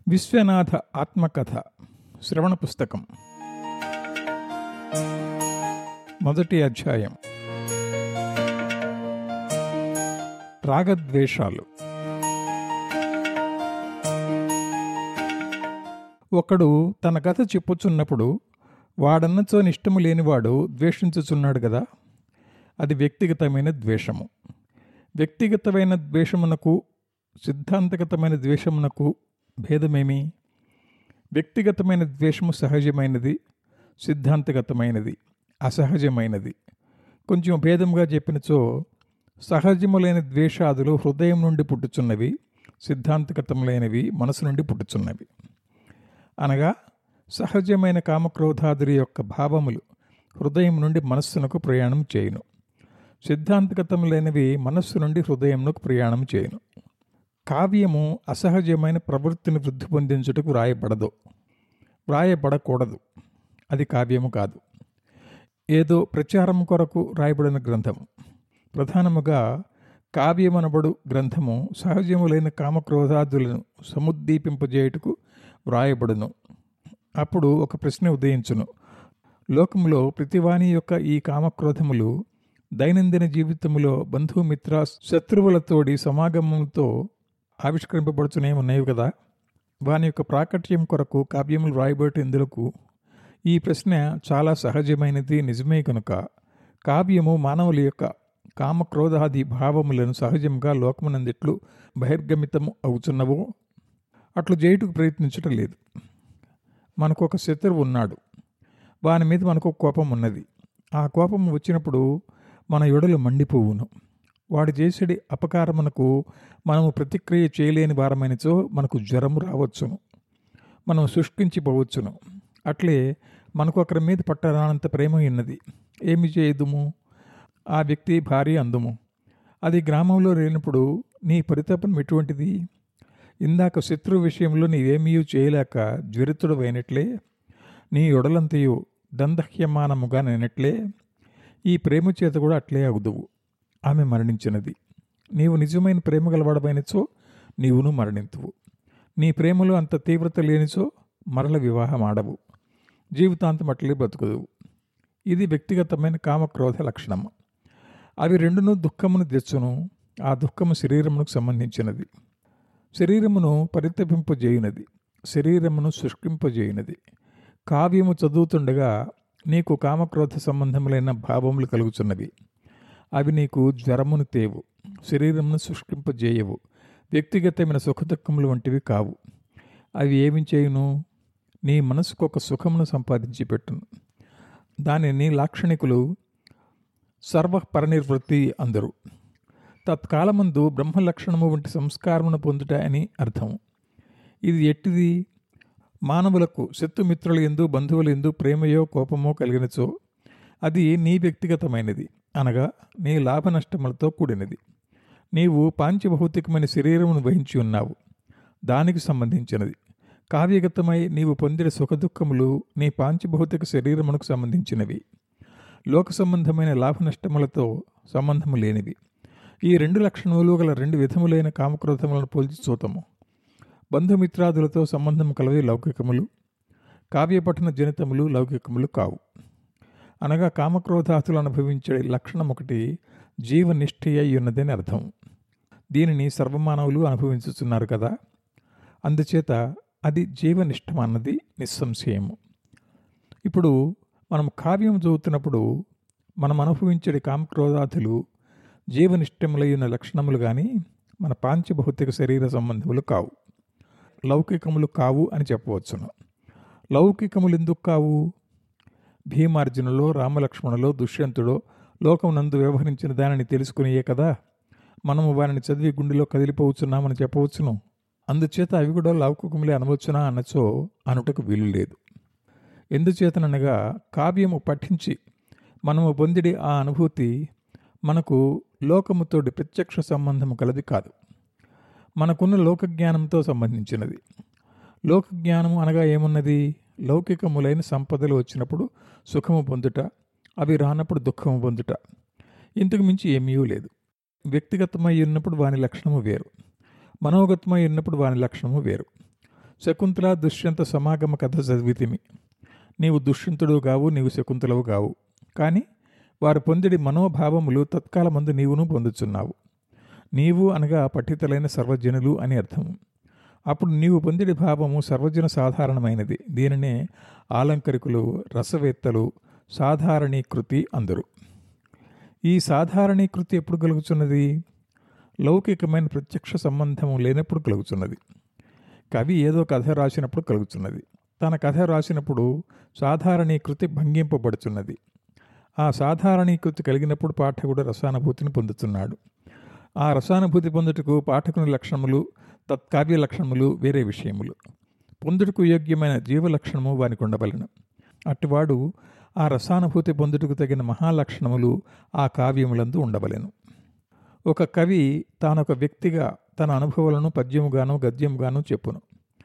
విశ్వనాథ ఆత్మకథ శ్రవణ పుస్తకం మొదటి అధ్యాయం రాగద్వేషాలు ఒకడు తన కథ చెప్పుచున్నప్పుడు వాడన్నచో ఇష్టము లేనివాడు ద్వేషించుచున్నాడు కదా అది వ్యక్తిగతమైన ద్వేషము వ్యక్తిగతమైన ద్వేషమునకు సిద్ధాంతగతమైన ద్వేషమునకు భేదమేమి వ్యక్తిగతమైన ద్వేషము సహజమైనది సిద్ధాంతగతమైనది అసహజమైనది కొంచెం భేదంగా చెప్పినచో సహజములైన ద్వేషాదులు హృదయం నుండి పుట్టుచున్నవి సిద్ధాంతగతములైనవి మనసు నుండి పుట్టుచున్నవి అనగా సహజమైన కామక్రోధాదుల యొక్క భావములు హృదయం నుండి మనస్సునకు ప్రయాణం చేయును సిద్ధాంతగతములైనవి మనస్సు నుండి హృదయంకు ప్రయాణం చేయును కావ్యము అసహజమైన ప్రవృత్తిని వృద్ధి పొందించుటకు వ్రాయబడదు వ్రాయబడకూడదు అది కావ్యము కాదు ఏదో ప్రచారం కొరకు రాయబడిన గ్రంథము ప్రధానముగా కావ్యమనబడు గ్రంథము సహజములైన కామక్రోధాదులను సముద్దీపింపజేయుటకు వ్రాయబడును అప్పుడు ఒక ప్రశ్న ఉదయించును లోకములో ప్రతివాని యొక్క ఈ కామక్రోధములు దైనందిన జీవితములో బంధుమిత్ర శత్రువులతోడి సమాగమంతో ఆవిష్కరింపబడుతూనే ఉన్నాయి కదా వాని యొక్క ప్రాకట్యం కొరకు కావ్యములు రాయబడి ఇందులకు ఈ ప్రశ్న చాలా సహజమైనది నిజమే కనుక కావ్యము మానవుల యొక్క కామక్రోధాది భావములను సహజంగా లోకమునందిట్లు బహిర్గమితము అవుతున్నవో అట్లు చేయుటకు ప్రయత్నించటం లేదు మనకు ఒక శత్రువు ఉన్నాడు వాని మీద మనకు కోపం ఉన్నది ఆ కోపం వచ్చినప్పుడు మన యొడలు మండిపోవును వాడు చేసేడి అపకారమునకు మనము ప్రతిక్రియ చేయలేని వారమైనచో మనకు జ్వరము రావచ్చును మనం శుష్కించిపోవచ్చును అట్లే మనకు ఒకరి మీద పట్టరానంత ప్రేమ ఉన్నది ఏమి చేయదుము ఆ వ్యక్తి భార్య అందుము అది గ్రామంలో లేనప్పుడు నీ పరితాపం ఎటువంటిది ఇందాక శత్రు విషయంలో నీవేమీ చేయలేక జ్వరితుడవైనట్లే నీ ఒడలంతయు దందహ్యమానముగా నేనట్లే ఈ ప్రేమ చేత కూడా అట్లే అగుదువు ఆమె మరణించినది నీవు నిజమైన ప్రేమ గలవాడమైనచో నీవును మరణింతువు నీ ప్రేమలో అంత తీవ్రత లేనిచో మరల వివాహం ఆడవు జీవితాంతం అట్లే బ్రతుకుదువు ఇది వ్యక్తిగతమైన కామక్రోధ లక్షణము అవి రెండును దుఃఖమును తెచ్చును ఆ దుఃఖము శరీరమునకు సంబంధించినది శరీరమును పరితపింపజేయునది శరీరమును శుష్కింపజేయునది కావ్యము చదువుతుండగా నీకు కామక్రోధ సంబంధములైన భావములు కలుగుతున్నవి అవి నీకు జ్వరమును తేవు శరీరమును శుష్కింపజేయవు వ్యక్తిగతమైన సుఖదుఖములు వంటివి కావు అవి ఏమి చేయును నీ మనసుకు ఒక సుఖమును సంపాదించి పెట్టును దానిని లాక్షణికులు సర్వ పరనిర్వృత్తి అందరు తత్కాలమందు బ్రహ్మలక్షణము వంటి సంస్కారమును పొందుట అని అర్థం ఇది ఎట్టిది మానవులకు శత్రుమిత్రుల ఎందు బంధువుల ఎందు ప్రేమయో కోపమో కలిగినచో అది నీ వ్యక్తిగతమైనది అనగా నీ లాభ నష్టములతో కూడినది నీవు పాంచభౌతికమైన శరీరమును వహించి ఉన్నావు దానికి సంబంధించినది కావ్యగతమై నీవు పొందిన సుఖదుఖములు నీ పాంచభౌతిక శరీరమునకు సంబంధించినవి లోక సంబంధమైన లాభ నష్టములతో సంబంధము లేనివి ఈ రెండు లక్షణములు గల రెండు విధములైన కామక్రోధములను పోల్చి చూతము బంధుమిత్రాదులతో సంబంధం కలవి లౌకికములు కావ్యపఠన జనితములు లౌకికములు కావు అనగా కామక్రోధాతులు అనుభవించే లక్షణం ఒకటి జీవనిష్ఠ అయి ఉన్నదని అర్థం దీనిని సర్వమానవులు అనుభవించుతున్నారు కదా అందుచేత అది జీవనిష్టమన్నది నిస్సంశయము ఇప్పుడు మనం కావ్యం చదువుతున్నప్పుడు మనం అనుభవించే కామక్రోధాతులు జీవనిష్టములైన లక్షణములు కానీ మన పాంచభౌతిక శరీర సంబంధములు కావు లౌకికములు కావు అని చెప్పవచ్చును లౌకికములు ఎందుకు కావు భీమార్జునలో రామలక్ష్మణులో దుష్యంతుడో లోకమునందు వ్యవహరించిన దానిని తెలుసుకునియే కదా మనము వారిని చదివి గుండెలో కదిలిపోవచ్చున్నామని చెప్పవచ్చును అందుచేత అవి కూడా లౌకికములే అనవచ్చునా అనచో అనుటకు వీలు లేదు ఎందుచేతననగా కావ్యము పఠించి మనము పొందిడి ఆ అనుభూతి మనకు లోకముతోటి ప్రత్యక్ష సంబంధము కలది కాదు మనకున్న లోకజ్ఞానంతో సంబంధించినది లోకజ్ఞానము అనగా ఏమున్నది లౌకికములైన సంపదలు వచ్చినప్పుడు సుఖము పొందుట అవి రానప్పుడు దుఃఖము పొందుట ఇంతకు మించి ఏమీ లేదు వ్యక్తిగతమై ఉన్నప్పుడు వాని లక్షణము వేరు మనోగతమై ఉన్నప్పుడు వాని లక్షణము వేరు శకుంతల దుష్యంత సమాగమ కథ చదివితిమి నీవు దుష్యంతుడు కావు నీవు శకుంతలవు కావు కానీ వారు పొందిడి మనోభావములు తత్కాలమందు నీవును పొందుచున్నావు నీవు అనగా పఠితులైన సర్వజనులు అని అర్థము అప్పుడు నీవు పొందిడి భావము సర్వజన సాధారణమైనది దీనినే ఆలంకరికులు రసవేత్తలు సాధారణీకృతి అందరు ఈ సాధారణీకృతి ఎప్పుడు కలుగుతున్నది లౌకికమైన ప్రత్యక్ష సంబంధము లేనప్పుడు కలుగుతున్నది కవి ఏదో కథ రాసినప్పుడు కలుగుతున్నది తన కథ రాసినప్పుడు సాధారణీకృతి భంగింపబడుతున్నది ఆ సాధారణీకృతి కలిగినప్పుడు పాఠకుడు రసానుభూతిని పొందుతున్నాడు ఆ రసానుభూతి పొందుటకు పాఠకుని లక్షణములు తత్కావ్య లక్షణములు వేరే విషయములు పొందుటకు యోగ్యమైన జీవ లక్షణము వానికి ఉండవలను అటువాడు ఆ రసానుభూతి పొందుటకు తగిన మహాలక్షణములు ఆ కావ్యములందు ఉండవలెను ఒక కవి తానొక వ్యక్తిగా తన అనుభవాలను పద్యముగాను గద్యముగాను చెప్పును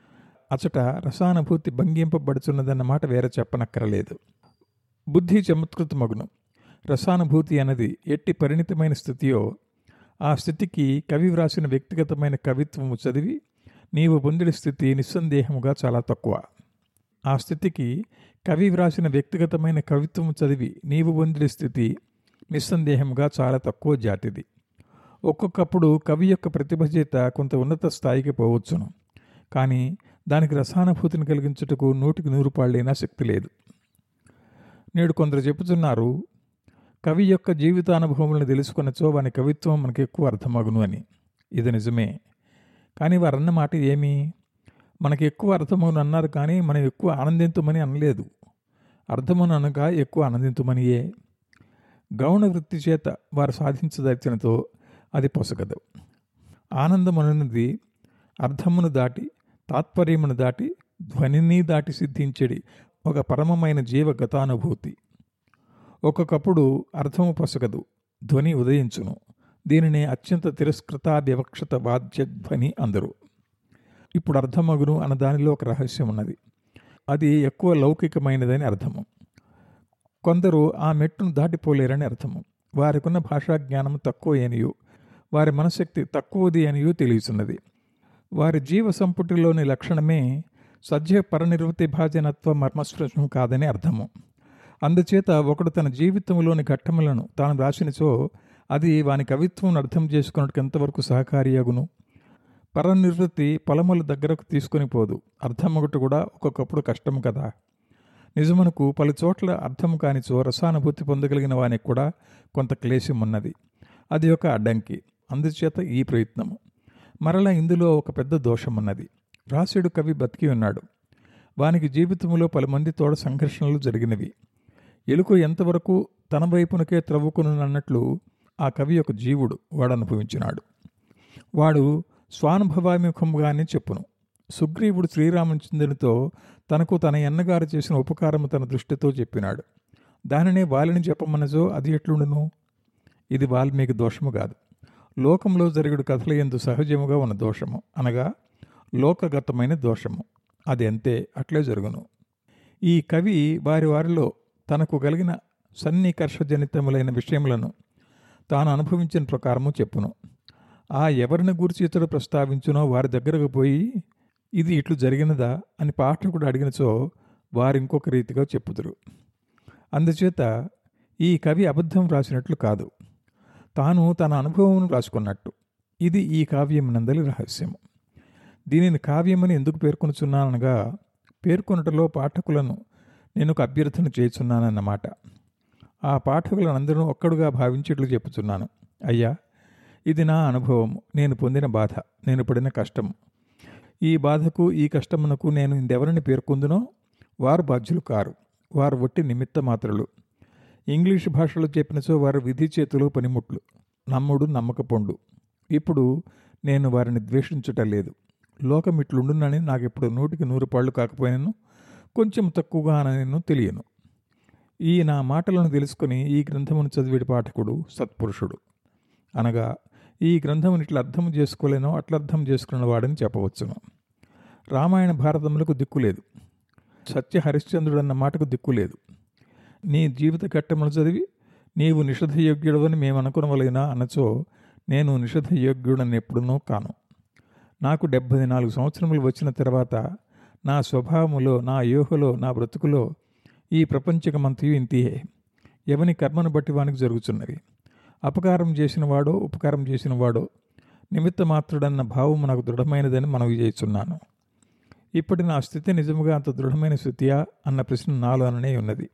అచట రసానుభూతి భంగింపబడుచున్నదన్న మాట వేరే చెప్పనక్కరలేదు బుద్ధి చమత్కృతమగును రసానుభూతి అన్నది ఎట్టి పరిణితమైన స్థితియో ఆ స్థితికి కవి వ్రాసిన వ్యక్తిగతమైన కవిత్వము చదివి నీవు పొందిన స్థితి నిస్సందేహముగా చాలా తక్కువ ఆ స్థితికి కవి వ్రాసిన వ్యక్తిగతమైన కవిత్వము చదివి నీవు పొందిన స్థితి నిస్సందేహముగా చాలా తక్కువ జాతిది ఒక్కొక్కప్పుడు కవి యొక్క ప్రతిభ చేత కొంత ఉన్నత స్థాయికి పోవచ్చును కానీ దానికి రసానుభూతిని కలిగించుటకు నూటికి నూరు పాళ్ళైనా శక్తి లేదు నేడు కొందరు చెబుతున్నారు కవి యొక్క జీవితానుభవములను తెలుసుకున్నచో వాని కవిత్వం మనకు ఎక్కువ అర్థమగును అని ఇది నిజమే కానీ వారు అన్న మాట ఏమి మనకి ఎక్కువ అర్థమవును అన్నారు కానీ మనం ఎక్కువ ఆనందించమని అనలేదు అర్థమని అనగా ఎక్కువ ఆనందించమనియే గౌణ వృత్తి చేత వారు సాధించదలిచినతో అది పొసగదు ఆనందం అనున్నది అర్థమును దాటి తాత్పర్యమును దాటి ధ్వనిని దాటి సిద్ధించడి ఒక పరమమైన జీవ గతానుభూతి ఒక్కొక్కప్పుడు అర్థము పొసగదు ధ్వని ఉదయించును దీనిని అత్యంత తిరస్కృత వివక్షత వాద్య ధ్వని అందరు ఇప్పుడు అర్థమగును అన్న దానిలో ఒక రహస్యం ఉన్నది అది ఎక్కువ లౌకికమైనదని అర్థము కొందరు ఆ మెట్టును దాటిపోలేరని అర్థము వారికున్న భాషా జ్ఞానం తక్కువ అనియు వారి మనశక్తి తక్కువది అనియు తెలియచున్నది వారి జీవ సంపుటిలోని లక్షణమే సజ్జ పరనిర్వృతి భాజనత్వ మర్మస్పృశం కాదని అర్థము అందుచేత ఒకడు తన జీవితంలోని ఘట్టములను తాను రాసినచో అది వాని కవిత్వం అర్థం చేసుకున్నట్టు ఎంతవరకు సహకారియగును పరనిర్వృత్తి పొలముల దగ్గరకు తీసుకొని పోదు అర్థమొకటి కూడా ఒక్కొక్కప్పుడు కష్టం కదా నిజమునకు పలు చోట్ల అర్థం కానిచో రసానుభూతి పొందగలిగిన వానికి కూడా కొంత క్లేశం ఉన్నది అది ఒక అడ్డంకి అందుచేత ఈ ప్రయత్నము మరలా ఇందులో ఒక పెద్ద దోషం ఉన్నది రాసుడు కవి బతికి ఉన్నాడు వానికి జీవితంలో పలుమంది తోడ సంఘర్షణలు జరిగినవి ఎలుక ఎంతవరకు తన వైపునకే త్రవ్వుకునన్నట్లు ఆ కవి ఒక జీవుడు వాడు అనుభవించినాడు వాడు స్వానుభవాముఖంగానే చెప్పును సుగ్రీవుడు శ్రీరామచంద్రునితో తనకు తన ఎన్నగారు చేసిన ఉపకారము తన దృష్టితో చెప్పినాడు దానినే వాలిని చెప్పమనజో అది ఎట్లుండును ఇది వాల్మీకి దోషము కాదు లోకంలో జరిగిన కథల ఎందు సహజముగా ఉన్న దోషము అనగా లోకగతమైన దోషము అది అంతే అట్లే జరుగును ఈ కవి వారి వారిలో తనకు కలిగిన సన్నికర్షజనితములైన విషయములను తాను అనుభవించిన ప్రకారము చెప్పును ఆ ఎవరిని గురించి ఇతడు ప్రస్తావించునో వారి దగ్గరకు పోయి ఇది ఇట్లు జరిగినదా అని పాఠకుడు అడిగినచో వారు ఇంకొక రీతిగా చెప్పుదురు అందుచేత ఈ కవి అబద్ధం రాసినట్లు కాదు తాను తన అనుభవం రాసుకున్నట్టు ఇది ఈ కావ్యం నందలి రహస్యము దీనిని కావ్యమని ఎందుకు పేర్కొనుచున్నాననగా పేర్కొనుటలో పాఠకులను నేను ఒక అభ్యర్థన చేయుచున్నానన్నమాట ఆ పాఠకులందరూ ఒక్కడుగా భావించేట్లు చెప్పుచున్నాను అయ్యా ఇది నా అనుభవం నేను పొందిన బాధ నేను పడిన కష్టం ఈ బాధకు ఈ కష్టమునకు నేను ఇందెవరిని పేర్కొందునో వారు బాధ్యులు కారు వారు ఒట్టి నిమిత్త మాత్రలు ఇంగ్లీష్ భాషలో చెప్పినచో వారు విధి చేతులు పనిముట్లు నమ్ముడు నమ్మకపొండు ఇప్పుడు నేను వారిని ద్వేషించుట లేదు లోకం ఇట్లుండునని నాకు ఇప్పుడు నూటికి నూరు పాళ్ళు కాకపోయినను కొంచెం తక్కువగా నేను తెలియను ఈ నా మాటలను తెలుసుకుని ఈ గ్రంథమును చదివేటి పాఠకుడు సత్పురుషుడు అనగా ఈ గ్రంథముని ఇట్లా అర్థం చేసుకోలేనో అట్లా అర్థం చేసుకున్న వాడని చెప్పవచ్చును రామాయణ భారతములకు దిక్కు లేదు సత్య హరిశ్చంద్రుడు అన్న మాటకు దిక్కు లేదు నీ జీవిత ఘట్టములు చదివి నీవు నిషధయోగ్యుడవని మేము అనుకునవలేనా అనచో నేను నిషధయోగ్యుడని ఎప్పుడునో కాను నాకు డెబ్భై నాలుగు సంవత్సరములు వచ్చిన తర్వాత నా స్వభావములో నా యోహలో నా బ్రతుకులో ఈ ప్రపంచకమంతయు ఇంతియే ఎవని కర్మను బట్టి వానికి జరుగుతున్నవి అపకారం చేసిన వాడో ఉపకారం చేసిన వాడో నిమిత్త మాత్రుడన్న భావము నాకు దృఢమైనదని మనవి చేస్తున్నాను ఇప్పటి నా స్థితి నిజముగా అంత దృఢమైన స్థితియా అన్న ప్రశ్న నాలోననే ఉన్నది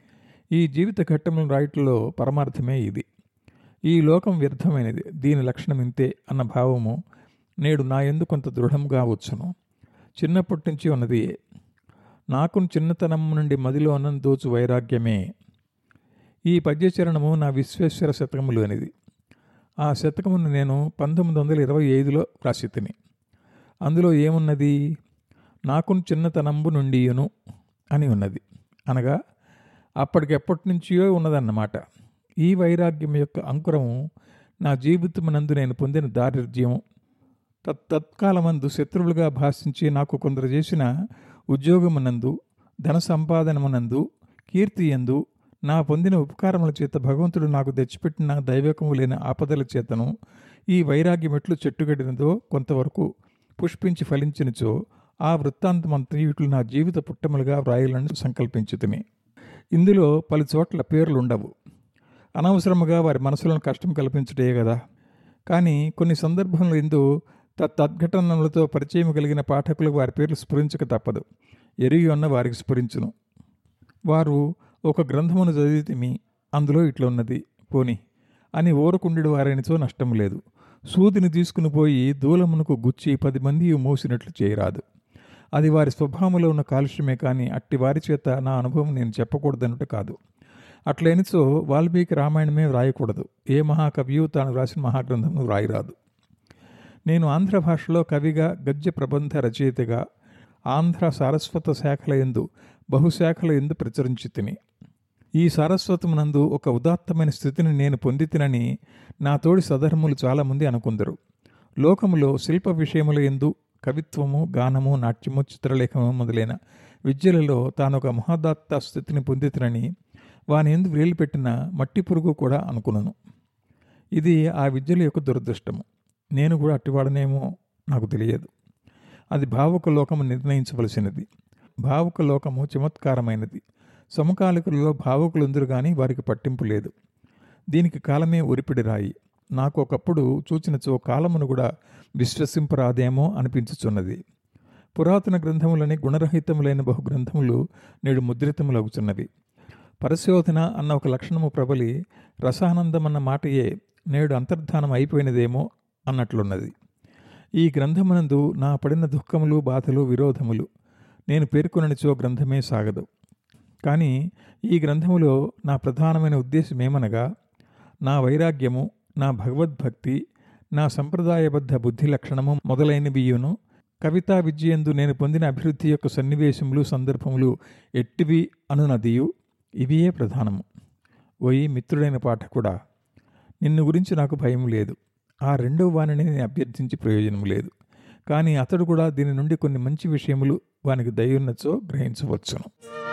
ఈ జీవిత ఘట్టములను రాయటంలో పరమార్థమే ఇది ఈ లోకం వ్యర్థమైనది దీని లక్షణం ఇంతే అన్న భావము నేడు నా ఎందు కొంత దృఢంగా వచ్చును చిన్నప్పటి నుంచి ఉన్నది నాకు చిన్నతనం నుండి మదిలో అన్నం దోచు వైరాగ్యమే ఈ పద్యచరణము నా విశ్వేశ్వర శతకములోనిది ఆ శతకమును నేను పంతొమ్మిది వందల ఇరవై ఐదులో రాసితిని అందులో ఏమున్నది నాకు చిన్నతనంబు నుండియును అని ఉన్నది అనగా అప్పటికెప్పటి నుంచియో ఉన్నదన్నమాట ఈ వైరాగ్యం యొక్క అంకురము నా జీవితమునందు నేను పొందిన దారిద్ర్యం తత్ తత్కాలమందు శత్రువులుగా భాషించి నాకు కొందరు చేసిన ఉద్యోగమునందు ధన సంపాదనమునందు కీర్తి ఎందు నా పొందిన ఉపకారముల చేత భగవంతుడు నాకు తెచ్చిపెట్టిన దైవకము లేని ఆపదల చేతను ఈ వైరాగ్యం ఎట్లు చెట్టుగడినదో కొంతవరకు పుష్పించి ఫలించినచో ఆ వృత్తాంతమంతయుట్లు నా జీవిత పుట్టములుగా వ్రాయాలని సంకల్పించుతుని ఇందులో పలు చోట్ల పేర్లు ఉండవు అనవసరముగా వారి మనసులను కష్టం కల్పించుటే కదా కానీ కొన్ని సందర్భంలో ఎందు తద్ఘటనలతో పరిచయం కలిగిన పాఠకులకు వారి పేర్లు స్ఫురించక తప్పదు ఎరిగి ఉన్న వారికి స్ఫురించును వారు ఒక గ్రంథమును చదివితిమి అందులో ఇట్లా ఉన్నది పోని అని ఓరకుండెడు వారైనచో నష్టం లేదు సూదిని తీసుకుని పోయి దూలమునకు గుచ్చి పది మంది మోసినట్లు చేయరాదు అది వారి స్వభావంలో ఉన్న కాలుష్యమే కానీ అట్టి వారి చేత నా అనుభవం నేను చెప్పకూడదన్నట్టు కాదు అట్లయినచో వాల్మీకి రామాయణమే వ్రాయకూడదు ఏ మహాకవియు తాను రాసిన మహాగ్రంథంను వ్రాయరాదు నేను ఆంధ్ర భాషలో కవిగా గద్య ప్రబంధ రచయితగా ఆంధ్ర సారస్వత శాఖల ఎందు బహుశాఖల ఎందు ప్రచురించి తిని ఈ సారస్వతమునందు ఒక ఉదాత్తమైన స్థితిని నేను పొందితినని నా తోడి సధర్ములు చాలామంది అనుకుందరు లోకములో శిల్ప విషయముల ఎందు కవిత్వము గానము నాట్యము చిత్రలేఖము మొదలైన విద్యలలో తాను ఒక మహోదాత్త స్థితిని పొందితినని వాని ఎందు వేలు పెట్టిన మట్టి పురుగు కూడా అనుకున్నాను ఇది ఆ విద్యల యొక్క దురదృష్టము నేను కూడా అట్టివాడనేమో నాకు తెలియదు అది భావుక లోకము నిర్ణయించవలసినది భావుక లోకము చమత్కారమైనది సమకాలికులలో భావుకులందరూ కానీ వారికి పట్టింపు లేదు దీనికి కాలమే ఉరిపిడి రాయి నాకు ఒకప్పుడు చూచినచో కాలమును కూడా విశ్వసింపరాదేమో అనిపించుచున్నది పురాతన గ్రంథములని గుణరహితములైన బహు గ్రంథములు నేడు ముద్రితములవుతున్నవి పరిశోధన అన్న ఒక లక్షణము ప్రబలి రసానందం అన్న మాటయే నేడు అంతర్ధానం అయిపోయినదేమో అన్నట్లున్నది ఈ గ్రంథమునందు నా పడిన దుఃఖములు బాధలు విరోధములు నేను పేర్కొననిచో గ్రంథమే సాగదు కానీ ఈ గ్రంథములో నా ప్రధానమైన ఉద్దేశం ఏమనగా నా వైరాగ్యము నా భగవద్భక్తి నా సంప్రదాయబద్ధ బుద్ధి లక్షణము మొదలైనవియును కవితా విద్యందు నేను పొందిన అభివృద్ధి యొక్క సన్నివేశములు సందర్భములు ఎట్టివి అనునదియు ఇవియే ప్రధానము ఓయి మిత్రుడైన పాఠకుడా నిన్ను గురించి నాకు భయం లేదు ఆ రెండవ వాణిని నేను అభ్యర్థించి ప్రయోజనం లేదు కానీ అతడు కూడా దీని నుండి కొన్ని మంచి విషయములు వానికి దయున్నచో గ్రహించవచ్చును